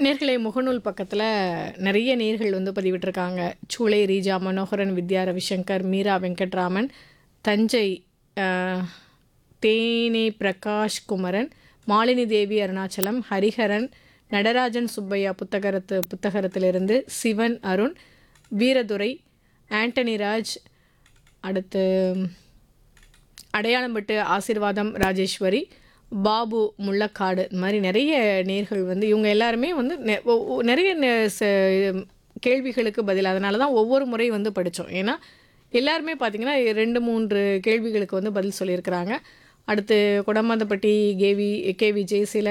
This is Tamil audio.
நேர்களை முகநூல் பக்கத்தில் நிறைய நேர்கள் வந்து பதிவிட்டிருக்காங்க சூளை ரீஜா மனோகரன் வித்யா ரவிசங்கர் மீரா வெங்கட்ராமன் தஞ்சை அஹ், தேனே பிரகாஷ் குமரன் மாலினி தேவி அருணாச்சலம் ஹரிஹரன் நடராஜன் சுப்பையா புத்தகரத்து புத்தகரத்திலிருந்து சிவன் அருண் வீரதுரை ஆண்டனி ராஜ் அடுத்து அடையாளம்பட்டு ஆசீர்வாதம் ராஜேஸ்வரி பாபு முள்ளக்காடு இந்த மாதிரி நிறைய நேர்கள் வந்து இவங்க எல்லாருமே வந்து நெ- ஒ- ஒ- நிறைய நெ- ச- கேள்விகளுக்கு பதில் அதனால தான் ஒவ்வொரு முறை வந்து படித்தோம் ஏன்னா எல்லாருமே பார்த்திங்கன்னா ரெண்டு மூன்று கேள்விகளுக்கு வந்து பதில் சொல்லியிருக்கிறாங்க அடுத்து கொடமாந்தப்பட்டி கேவி கேவி ஜெயசீலன்